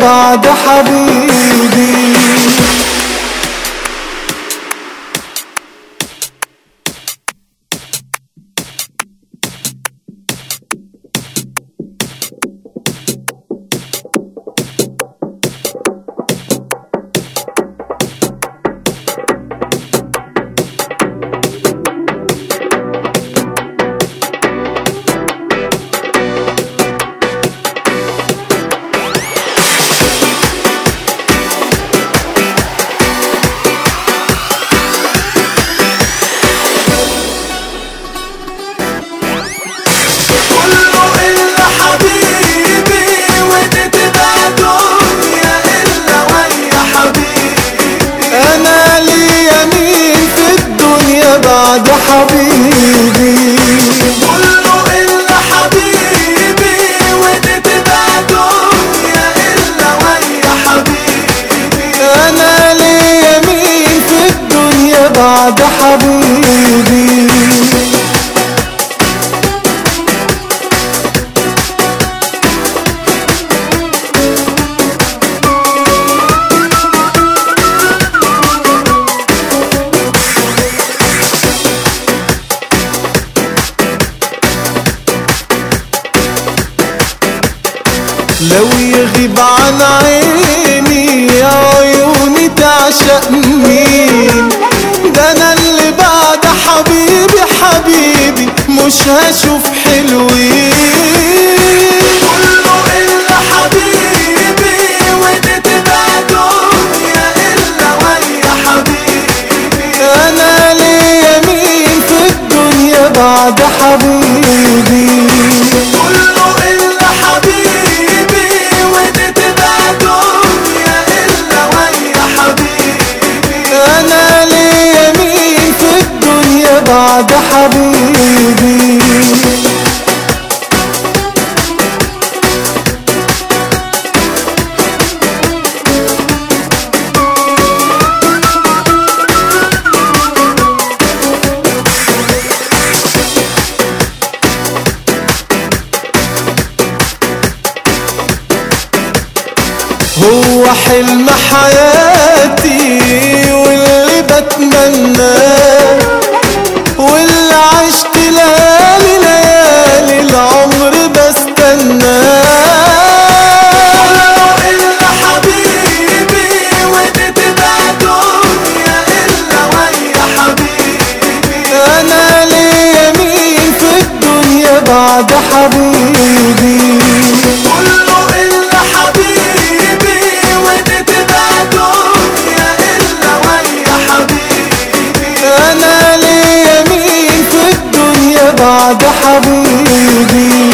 بعد حبيبي كله إلا حبيبي ودي تبقى دنيا إلا ويا حبيبي انا لي يمين في الدنيا بعد حبيبي كله إلا حبيبي ودي تبقى دنيا إلا ويا حبيبي انا لي يمين في الدنيا بعد حبيبي لو يغيب عن عيني عيوني تعشق مين ده انا اللي بعد حبيبي حبيبي مش هشوف حلوين كله إلا حبيبي ودي تبقى دنيا إلا ويا حبيبي انا لي يمين في الدنيا بعد حبيبي كله إلا حبيبي ودي تبقى دنيا إلا ويا حبيبي انا لي يمين في الدنيا بعد حبيبي هو حلم حياتي واللي بتمناه واللي عشت ليالي ليالي العمر بستناه كله إلا حبيبي ودي تبقى دنيا إلا ويا حبيبي انا لي يمين في الدنيا بعد حبيبي كله إلا حبيبي ودي تبقى دنيا إلا ويا حبيبي انا لي يمين في الدنيا بعد حبيبي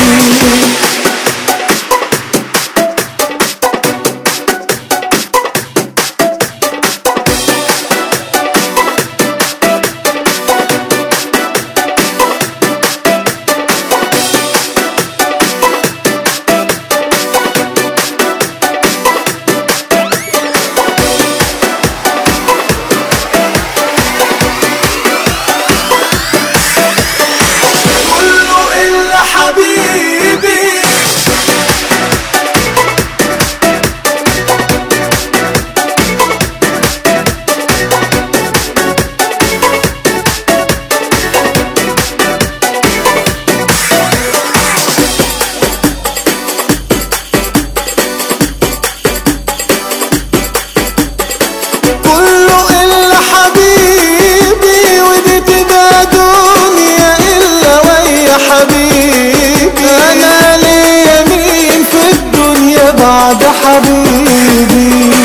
كله إلا حبيبي كله الا حبيبي ودي تبقى دنيا الا ويا حبيبي انا لي يمين في الدنيا بعد حبيبي